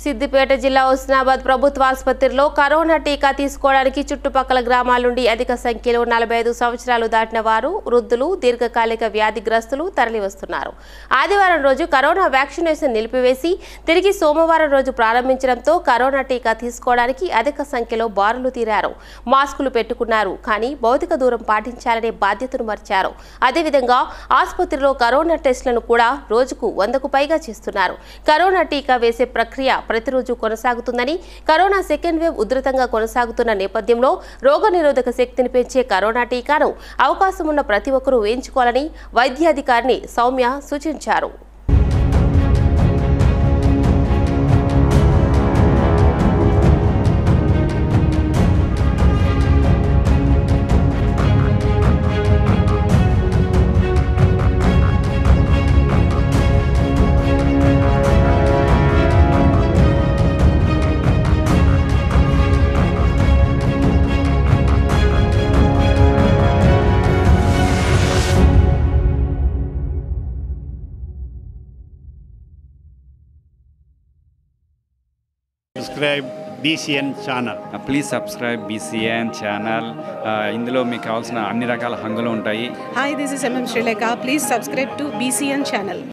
సిద్దిపేట జిల్లా హుస్నాబాద్ ప్రభుత్వ ఆసుపత్రిలో కరోనా టీకా తీసుకోవడానికి చుట్టుపక్కల గ్రామాల నుండి అధిక సంఖ్యలో నలభై ఐదు సంవత్సరాలు దాటిన వారు వృద్ధులు దీర్ఘకాలిక వ్యాధిగ్రస్తులు తరలివస్తున్నారు ఆదివారం రోజు కరోనా వ్యాక్సినేషన్ నిలిపివేసి తిరిగి సోమవారం రోజు ప్రారంభించడంతో కరోనా టీకా తీసుకోవడానికి అధిక సంఖ్యలో బారులు తీరారు మాస్కులు పెట్టుకున్నారు కానీ భౌతిక దూరం పాటించాలనే బాధ్యతను మర్చారు అదేవిధంగా ఆసుపత్రిలో కరోనా టెస్టులను కూడా రోజుకు వందకు పైగా చేస్తున్నారు కరోనా టీకా వేసే ప్రక్రియ ప్రతిరోజు కొనసాగుతుందని కరోనా సెకండ్ వేవ్ ఉధృతంగా కొనసాగుతున్న నేపథ్యంలో రోగనిరోధక శక్తిని పెంచే కరోనా టీకాను అవకాశం ఉన్న ప్రతి ఒక్కరూ వేయించుకోవాలని వైద్యాధికారిని సౌమ్య సూచించారు subscribe BCN channel please subscribe BCN channel ఇందులో మీకు కావాల్సిన అన్ని రకాల హంగులు ఉంటాయి Hi, this is MM Sri Lanka. Please subscribe to BCN channel.